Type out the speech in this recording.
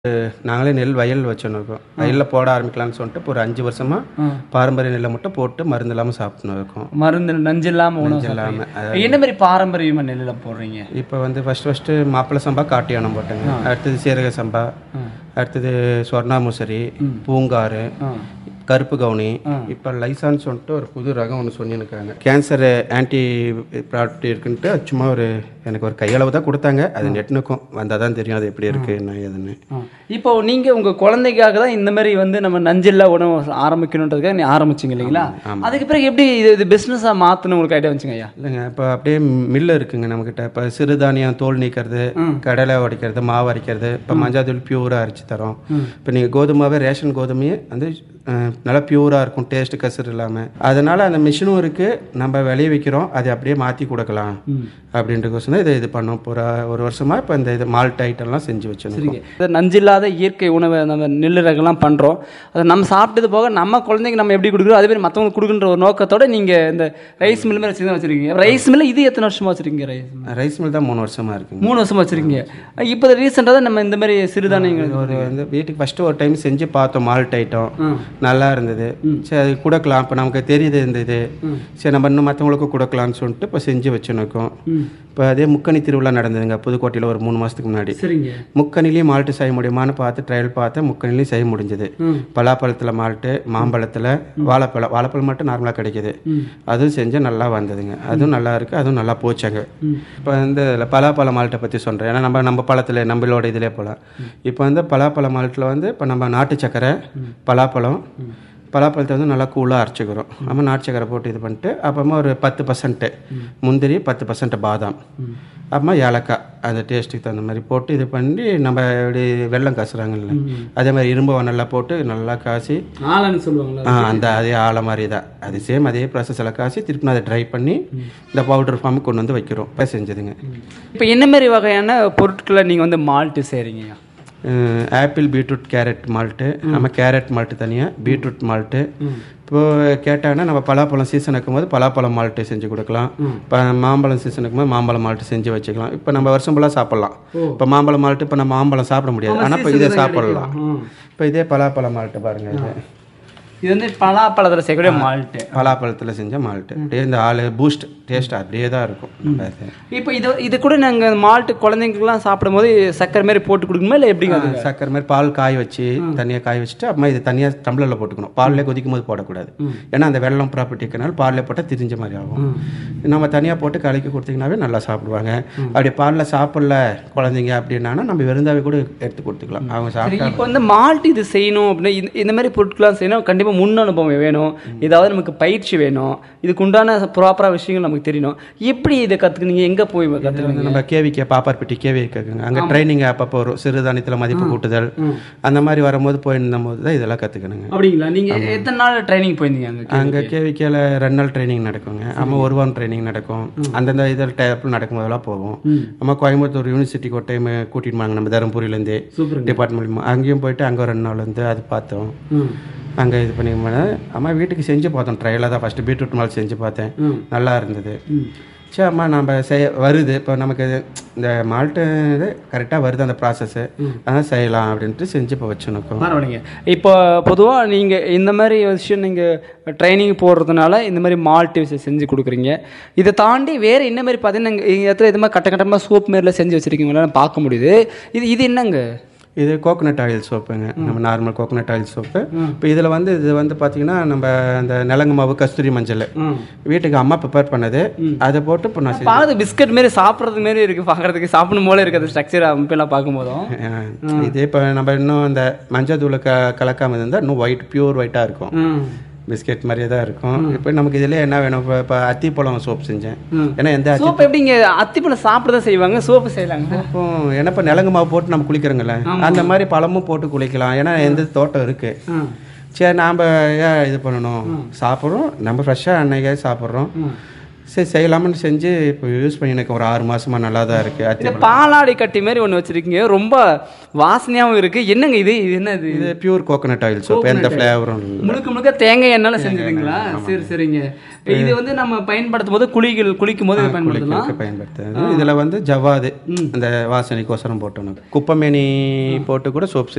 நாங்களே நெல் வயல் வச்சுருக்கோம் வயலில் போட ஆரம்பிக்கலாம்னு சொல்லிட்டு இப்போ ஒரு அஞ்சு வருஷமாக பாரம்பரிய நெல்லை மட்டும் போட்டு மருந்து இல்லாமல் சாப்பிட்டுன்னு இருக்கோம் மருந்து நஞ்சு இல்லாம உணவு இல்லாம, சாப்பிடுறீங்க. என்ன மாதிரி பாரம்பரியமா நெல்லுல போடுறீங்க இப்போ வந்து ஃபஸ்ட்டு ஃபஸ்ட்டு மாப்பிள்ளை சம்பா காட்டியானம் போட்டேங்க அடுத்தது சீரக சம்பா அடுத்தது சொர்ணா முசரி பூங்காறு கருப்பு கவுனி இப்போ லைசான்னு சொல்லிட்டு ஒரு புது ரகம் ஒன்று சொல்லியிருக்காங்க கேன்சர் ஆன்டி ப்ராடக்ட் இருக்குன்ட்டு அது சும்மா ஒரு எனக்கு ஒரு கையளவு தான் கொடுத்தாங்க அது நெட்னுக்கும் வந்தால் தான் தெரியும் அது எப்படி இருக்கு என்ன ஏதுன்னு இப்போ நீங்க உங்க குழந்தைக்காக தான் இந்த மாதிரி வந்து நம்ம நஞ்சில்லா உணவு ஆரம்பிக்கணுன்றதுக்காக நீ ஆரம்பிச்சீங்க இல்லைங்களா அதுக்கு பிறகு எப்படி இது இது பிசினஸா மாத்தணும் உங்களுக்கு ஐடியா வந்துச்சுங்க ஐயா இல்லைங்க இப்போ அப்படியே மில்லு இருக்குங்க நம்மக்கிட்ட இப்போ சிறுதானியம் தோல் நீக்கிறது கடலை உடைக்கிறது மாவு அரைக்கிறது இப்போ மஞ்சாத்தூள் பியூராக அரைச்சி தரோம் இப்போ நீங்கள் கோதுமாவே ரேஷன் கோதுமையே வந்து அஹ், நல்லா பியூராக இருக்கும் டேஸ்ட் கசர் இல்லாமல் அதனால் அந்த மிஷினும் இருக்குது நம்ம விளைய வைக்கிறோம் அதை அப்படியே மாற்றி கொடுக்கலாம் அப்படின்றக்கோசம் தான் இதை இது பண்ணோம் இப்போ ஒரு ஒரு வருஷமாக இப்போ இந்த இது மால்ட் ஐட்டம்லாம் செஞ்சு வச்சிருக்கோம் இது நஞ்சில்லாத இயற்கை உணவை நம்ம நெல் ரகம்லாம் பண்ணுறோம் அதை நம்ம சாப்பிட்டது போக நம்ம குழந்தைங்க நம்ம எப்படி கொடுக்குறோம் அதே மாதிரி மற்றவங்களுக்கு கொடுக்குன்ற ஒரு நோக்கத்தோட நீங்கள் இந்த ரைஸ் மில் மாதிரி வச்சு தான் வச்சுருக்கீங்க ரைஸ் மில் இது எத்தனை வருஷமா வச்சுருக்கீங்க ரைஸ் mill? ரைஸ் மில் தான் மூணு வருஷமாக இருக்குங்க மூணு வருஷமா வச்சுருக்கீங்க இப்போ ரீசெண்டாக தான் நம்ம இந்த மாதிரி சிறுதானியங்கள் இது ஒரு வந்து வீட்டுக்கு ஃபஸ்ட்டு ஒரு டைம் செஞ்சு பார்த்தோம் மால்ட் ஐட்டம் நல்லா இருந்தது சரி அது கொடுக்கலாம் இப்போ நமக்கு தெரியுது இந்த இது சரி நம்ம இன்னும் மற்றவங்களுக்கும் கொடுக்கலாம்னு சொல்லிட்டு இப்போ செஞ்சு வச்சுருக்கோம் இப்போ அதே முக்கணி திருவிழா நடந்ததுங்க புதுக்கோட்டையில் ஒரு மூணு மாதத்துக்கு முன்னாடி சரிங்க முக்கணிலையும் மால்ட்டு செய்ய முடியுமான்னு பார்த்து ட்ரையல் பார்த்தேன் முக்கணிலையும் செய்ய முடிஞ்சது பலாப்பழத்தில் மால்ட்டு மாம்பழத்தில் வாழைப்பழம் வாழைப்பழம் மட்டும் நார்மலாக கிடைக்குது அதுவும் செஞ்சு நல்லா வந்ததுங்க அதுவும் நல்லா இருக்குது அதுவும் நல்லா போச்சாங்க இப்போ வந்து இதில் பலாப்பழ மால்ட்டை பற்றி சொல்கிறேன் ஏன்னா நம்ம நம்ம பழத்தில் நம்மளோட இதிலே போகலாம் இப்போ வந்து பலாப்பழ மால்ட்டில் வந்து இப்போ நம்ம நாட்டு சக்கரை பலாப்பழம் பலாப்பழத்தை வந்து நல்லா கூலாக அரைச்சிக்கிறோம் நம்ம நாட்டு சக்கரை போட்டு இது பண்ணிட்டு அப்புறமா ஒரு பத்து பர்சன்ட்டு முந்திரி பத்து பர்சன்ட் பாதாம் அப்புறமா ஏலக்காய் அந்த டேஸ்ட்டுக்கு தகுந்த மாதிரி போட்டு இது பண்ணி நம்ம இப்படி வெல்லம் காசுறாங்கல்ல அதே மாதிரி இரும்பு நல்லா போட்டு நல்லா காசி ஆலன்னு சொல்லுவாங்களா ஆ, அந்த அதே ஆலை மாதிரி தான் அது சேம் அதே ப்ராசஸில் காசி திருப்பி நான் அதை ட்ரை பண்ணி இந்த பவுடர் ஃபார்முக்கு கொண்டு வந்து வைக்கிறோம் இப்போ செஞ்சதுங்க இப்போ என்ன மாதிரி வகையான பொருட்களை நீங்கள் வந்து மால்ட்டு செய்கிறீங்க ஆப்பிள் பீட்ரூட் கேரட் மால்ட்டு நம்ம கேரட் மால்ட்டு தனியாக பீட்ரூட் மால்ட்டு இப்போ கேட்டாங்கன்னா நம்ம பலாப்பழம் சீசன் இருக்கும்போது பலாப்பழம் மால்ட்டு செஞ்சு கொடுக்கலாம் இப்போ மாம்பழம் சீசன் இருக்கும்போது மாம்பழம் மால்ட்டு செஞ்சு வச்சுக்கலாம் இப்போ நம்ம வருஷம் ஃபுல்லாக சாப்பிட்லாம் இப்போ மாம்பழம் மால்ட்டு இப்போ நம்ம மாம்பழம் சாப்பிட முடியாது ஆனால் இப்போ இதே சாப்பிடலாம் இப்போ இதே பலாப்பழம் மால்ட்டு பாருங்கள் இது இது வந்து பலாப்பழத்தில் செய்யக்கூடிய மால்ட்டு பலாப்பழத்தில் செஞ்ச மால்ட்டு அப்படியே இந்த ஆள் பூஸ்ட் டேஸ்ட் அப்படியே தான் இருக்கும் அது. இப்போ இது இது கூட நாங்கள் மால்ட்டு குழந்தைங்களுக்குலாம் சாப்பிடும்போது சக்கரை மாதிரி போட்டு கொடுக்கணுமா இல்லை எப்படிங்க அது சக்கரை மாதிரி பால் காய வச்சு தனியாக காய வச்சுட்டு அப்புறமா இது தனியாக டம்ளரில் போட்டுக்கணும் பாலில் கொதிக்கும் போது போடக்கூடாது ஏன்னா அந்த வெள்ளம் ப்ராப்பர்ட்டி இருக்கனால பாலில் போட்டால் திரிஞ்ச மாதிரி ஆகும் நம்ம தனியாக போட்டு கலக்கி கொடுத்தீங்கன்னாவே நல்லா சாப்பிடுவாங்க அப்படி பாலில் சாப்பிடல குழந்தைங்க அப்படின்னா நம்ம வெறுந்தாவே கூட எடுத்து கொடுத்துக்கலாம் அவங்க சாப்பிட்டா இப்போ வந்து மால்ட் இது செய்யணும் அப்படின்னா இந்த- இந்த மாதிரி பொருட்கள்லாம் செய்யணும் கண்டிப்பாக முன் அனுபவம் வேணும் ஏதாவது நமக்கு பயிற்சி வேணும் இதுக்கு உண்டான ப்ராப்பராக விஷயங்கள் நமக்கு தெரியணும் எப்படி இதை கற்றுக்குனீங்க எங்கே போய் கற்றுக்குனீங்க வந்து நம்ம கேவிக்கே பாப்பார்பட்டி கேவி இருக்குங்க அங்கே ட்ரைனிங் அப்பப்போ வரும் சிறுதானியத்தில் மதிப்பு கூட்டுதல் அந்த மாதிரி வரும்போது போயிருந்த போது தான் இதெல்லாம் கற்றுக்கணுங்க அப்படிங்களா நீங்கள் எத்தனை நாள் ட்ரைனிங் போயிருந்தீங்க அங்கே அங்கே கேவிக்கேல ரெண்டு நாள் ட்ரைனிங் நடக்குங்க அம்மா ஒரு வாரம் ட்ரைனிங் நடக்கும் அந்தந்த இதில் டேப்பில் நடக்கும்போதெல்லாம் போவோம் அம்மா கோயம்புத்தூர் யூனிவர்சிட்டிக்கு ஒரு டைம் கூட்டிட்டு போனாங்க நம்ம தருமபுரியிலேருந்து சூப்பருங்க. டிபார்ட்மெண்ட் அங்கேயும் போயிட்டு அங்கே ஒரு ரெண்டு நாள் வந்து அது பார்த்தோம் அங்கே இது பண்ணி அம்மா வீட்டுக்கு செஞ்சு பார்த்தோம் ட்ரையலாக தான் ஃபஸ்ட்டு பீட்ரூட் மால் செஞ்சு பார்த்தேன் நல்லா இருந்தது சரி அம்மா நம்ம செய்ய வருது இப்போ நமக்கு இது இந்த மால்ட்டு இது கரெக்டாக வருது அந்த ப்ராசஸ்ஸு அதான் செய்யலாம் அப்படின்ட்டு செஞ்சு இப்போ வச்சுருக்கோம் பரவாயில்லைங்க இப்போ பொதுவாக நீங்கள் இந்த மாதிரி விஷயம் நீங்கள் ட்ரைனிங் போடுறதுனால இந்த மாதிரி மால்ட் விஷயம் செஞ்சு கொடுக்குறீங்க இதை தாண்டி வேறு என்ன மாதிரி பார்த்தீங்கன்னா இங்கே இடத்துல இது மாதிரி கட்ட கட்டமாக சோப் மாரிலாம் செஞ்சு வச்சுருக்கீங்களா பார்க்க முடியுது இது இது என்னங்க இது கோகனட் ஆயில் சோப்புங்க நம்ம நார்மல் கோகனட் ஆயில் சோப்பு இப்போ இதில் வந்து இது வந்து பார்த்தீங்கன்னா நம்ம அந்த நிலங்கு மாவு கஸ்தூரி மஞ்சள் வீட்டுக்கு அம்மா ப்ரிப்பேர் பண்ணது அதை போட்டு இப்போ நான் செஞ்சு- பார்த்து பிஸ்கட் மாரி சாப்பிட்றது மாரி இருக்குது பார்க்குறதுக்கு சாப்பிடும் போல இருக்குது ஸ்ட்ரக்சர் அமைப்பெல்லாம் பார்க்கும்போதும் அஹ் இது இப்போ நம்ம இன்னும் அந்த மஞ்சள் தூளை க கலக்காமல் இருந்தால் இன்னும் ஒயிட் பியூர் ஒயிட்டாக இருக்கும் பிஸ்கெட் மாதிரியே தான் இருக்கும் இப்போ நமக்கு இதில் என்ன வேணும் இப்போ இப்போ அத்திப்பழம் சோப் செஞ்சேன் ஏன்னா எந்த அத்தி சோப்பு எப்படிங்க அத்திப்பழம் சாப்பிட தான் செய்வாங்க சோப்பு செய்யலாங்க இப்போ ஏன்னா இப்போ நிலங்கு மாவு போட்டு நம்ம குளிக்கிறோங்கல்ல அந்த மாதிரி பழமும் போட்டு குளிக்கலாம் ஏன்னா எந்த தோட்டம் இருக்குது சரி நாம் ஏன் இது பண்ணணும் சாப்பிட்றோம் நம்ம ஃப்ரெஷ்ஷாக அன்னைக்கே சாப்பிட்றோம் சரி செய்யலாம்னு செஞ்சு இப்போ யூஸ் பண்ணி எனக்கு ஒரு ஆறு மாசமா நல்லா தான் இருக்குது இந்த அத்தி பாலாடை கட்டி மாதிரி ஒன்று வச்சிருக்கீங்க ரொம்ப வாசனையாகவும் இருக்குது என்னங்க இது இது என்ன இது இது பியூர் கோகனட் ஆயில் சோப் எந்த ஃப்ளேவரும் இல்லை முழுக்க முழுக்க தேங்காய் எண்ணெயில செஞ்சதுங்களா சரி சரிங்க இப்ப இது வந்து நம்ம பயன்படுத்தும் போது குளிகள் குளிக்கும் போது இதை பயன்படுத்தலாம் குளிக்கிறதுக்கு பயன்படுத்துறது இதில் வந்து ஜவ்வாது அந்த வாசனைக்கோசரம் போட்டணும் குப்பமேனி போட்டு கூட சோப்